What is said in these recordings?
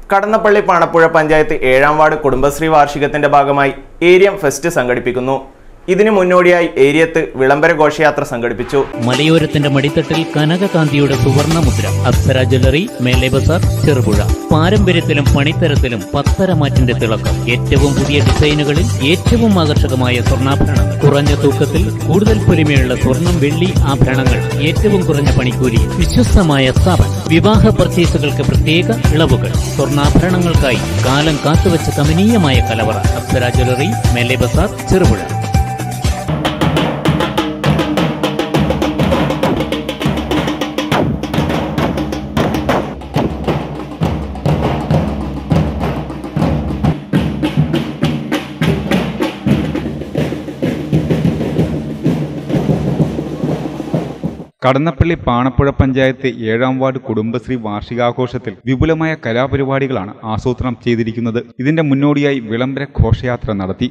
കടന്നപ്പള്ളി പാണപ്പുഴ പഞ്ചായത്ത് ഏഴാം വാർഡ് കുടുംബശ്രീ വാർഷികത്തിന്റെ ഭാഗമായി ഏരിയം ഫെസ്റ്റ് സംഘടിപ്പിക്കുന്നു ഇതിനു മുന്നോടിയായി ഏരിയത്ത് വിളംബര ഘോഷയാത്ര സംഘടിപ്പിച്ചു മലയോരത്തിന്റെ മടിത്തട്ടിൽ കനകകാന്തിയുടെ സുവർണ മുദ്ര അപ്സര ജ്വല്ലറി മേലെ ബസാർ ചെറുപുഴ പാരമ്പര്യത്തിലും പണിത്തരത്തിലും പത്തരമാറ്റിന്റെ തിളക്കം ഏറ്റവും പുതിയ ഡിസൈനുകളിൽ ഏറ്റവും ആകർഷകമായ സ്വർണ്ണാഭരണങ്ങൾ കുറഞ്ഞ തൂക്കത്തിൽ കൂടുതൽ പൊലിമയുള്ള സ്വർണം വെള്ളി ആഭരണങ്ങൾ ഏറ്റവും കുറഞ്ഞ പണിക്കൂലി വിശ്വസ്തമായ സ്ഥാപനം വിവാഹ പർച്ചേസുകൾക്ക് പ്രത്യേക ഇളവുകൾ സ്വർണ്ണാഭരണങ്ങൾക്കായി കാലം കാത്തുവച്ച കമനീയമായ കലവറ അപ്സര ജ്വല്ലറി മേലെ ബസാർ ചെറുപുഴ കടന്നപ്പള്ളി പാണപ്പുഴ പഞ്ചായത്ത് ഏഴാം വാർഡ് കുടുംബശ്രീ വാർഷികാഘോഷത്തിൽ വിപുലമായ കലാപരിപാടികളാണ് ആസൂത്രണം ചെയ്തിരിക്കുന്നത് ഇതിന്റെ മുന്നോടിയായി വിളംബര ഘോഷയാത്ര നടത്തി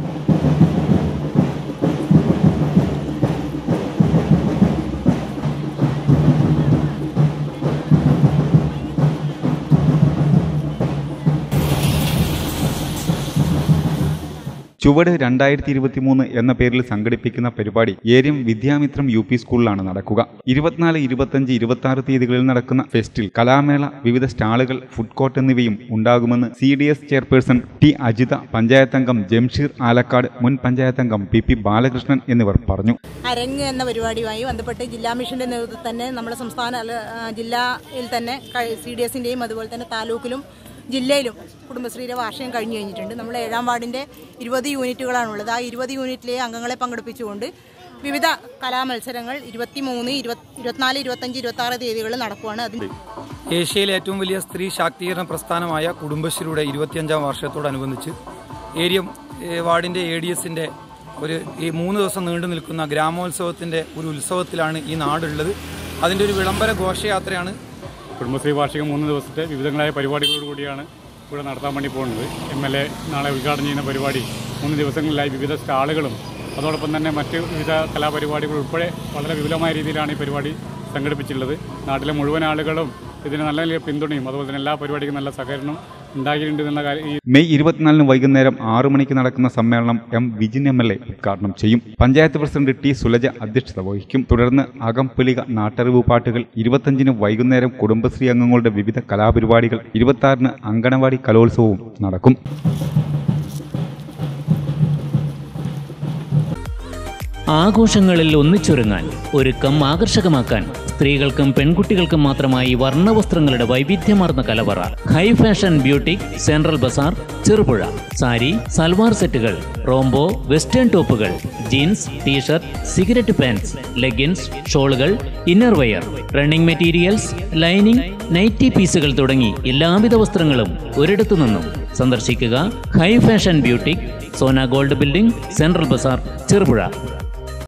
ചുവട് രണ്ടായിരത്തി ഇരുപത്തിമൂന്ന് എന്ന പേരിൽ സംഘടിപ്പിക്കുന്ന പരിപാടി ഏരിയം വിദ്യാമിത്രം യു പി സ്കൂളിലാണ് നടക്കുക ഇരുപത്തിനാല് ഇരുപത്തഞ്ച് ഇരുപത്തി ആറ് തീയതികളിൽ നടക്കുന്ന ഫെസ്റ്റിൽ കലാമേള വിവിധ സ്റ്റാളുകൾ ഫുഡ് കോർട്ട് എന്നിവയും ഉണ്ടാകുമെന്ന് C D S chairperson T Ajitha panchayat അംഗം ജംഷീർ ആലക്കാട് മുൻ പഞ്ചായത്ത് അംഗം പി പി ബാലകൃഷ്ണൻ എന്നിവർ പറഞ്ഞു അരങ്ങ് എന്ന പരിപാടിയുമായി ബന്ധപ്പെട്ട് ജില്ലാ മിഷന്റെ നേതൃത്വത്തിൽ തന്നെ നമ്മുടെ സംസ്ഥാന അല്ല, ആ, ജില്ലയിൽ തന്നെ സി ഡി എസിന്റെയും അതുപോലെ തന്നെ താലൂക്കിലും ജില്ലയിലും കുടുംബശ്രീയുടെ വാർഷികം കഴിഞ്ഞു കഴിഞ്ഞിട്ടുണ്ട് നമ്മൾ ഏഴാം വാർഡിന്റെ ഇരുപത് യൂണിറ്റുകളാണുള്ളത് ആ ഇരുപത് യൂണിറ്റിലെ അംഗങ്ങളെ പങ്കെടുപ്പിച്ചുകൊണ്ട് വിവിധ കലാമത്സരങ്ങൾ ഇരുപത്തി മൂന്ന് ഇരുപത്തിനാല് ഇരുപത്തഞ്ച് ഇരുപത്തി ആറ് തീയതികളിൽ നടക്കുവാണ് അതിന് ഏഷ്യയിലെ ഏറ്റവും വലിയ സ്ത്രീ ശാക്തീകരണ പ്രസ്ഥാനമായ കുടുംബശ്രീയുടെ ഇരുപത്തിയഞ്ചാം വാർഷികത്തോടനുബന്ധിച്ച് ഏരിയം ഏ, വാർഡിന്റെ എ ഡി എസിന്റെ ഒരു ഈ മൂന്ന് ദിവസം നീണ്ടു നിൽക്കുന്ന ഗ്രാമോത്സവത്തിന്റെ ഒരു ഉത്സവത്തിലാണ് ഈ നാടുള്ളത് അതിന്റെ ഒരു വിളംബര ഘോഷയാത്രയാണ് കുടുംബശ്രീ വാർഷികം മൂന്ന് ദിവസത്തെ വിവിധങ്ങളായ പരിപാടികളോട് കൂടിയാണ് ഇവിടെ നടത്താൻ വേണ്ടി പോകുന്നത് എം എൽ എ നാളെ ഉദ്ഘാടനം ചെയ്യുന്ന പരിപാടി മൂന്ന് ദിവസങ്ങളിലായി വിവിധ സ്റ്റാളുകളും അതോടൊപ്പം തന്നെ മറ്റ് വിവിധ കലാപരിപാടികൾ ഉൾപ്പെടെ വളരെ വിപുലമായ രീതിയിലാണ് ഈ പരിപാടി സംഘടിപ്പിച്ചിട്ടുള്ളത് നാട്ടിലെ മുഴുവൻ ആളുകളും ഇതിന് നല്ല വലിയ പിന്തുണയും അതുപോലെ തന്നെ എല്ലാ പരിപാടിക്കും നല്ല സഹകരണം ഉണ്ടാക്കിയിട്ടുണ്ട് എന്നുള്ള കാര്യം ഈ മെയ് ഇരുപത്തിനാലിന് വൈകുന്നേരം ആറു മണിക്ക് നടക്കുന്ന സമ്മേളനം M Vijin M L A ഉദ്ഘാടനം ചെയ്യും പഞ്ചായത്ത് പ്രസിഡന്റ് ടി സുലജ അധ്യക്ഷത വഹിക്കും തുടർന്ന് അകംപുലിക നാട്ടറിവ് പാട്ടുകൾ ഇരുപത്തഞ്ചിന് വൈകുന്നേരം കുടുംബശ്രീ അംഗങ്ങളുടെ വിവിധ കലാപരിപാടികൾ ഇരുപത്തി അങ്കണവാടി കലോത്സവവും നടക്കും ആഘോഷങ്ങളിൽ ഒന്നിച്ചൊരുങ്ങാൻ ഒരുക്കം ആകർഷകമാക്കാൻ സ്ത്രീകൾക്കും പെൺകുട്ടികൾക്കും മാത്രമായി വർണ്ണവസ്ത്രങ്ങളുടെ വൈവിധ്യമാർന്ന കലവറ high fashion boutique central bazaar Cherupuzha sari salwar സെറ്റുകൾ റോംബോ വെസ്റ്റേൺ ടോപ്പുകൾ jeans T shirt cigarette pants leggings ഷോളുകൾ inner wear running materials lining nighty പീസുകൾ തുടങ്ങി എല്ലാവിധ വസ്ത്രങ്ങളും ഒരിടത്തു നിന്നും സന്ദർശിക്കുക high fashion boutique Sona gold building central bazaar Cherupuzha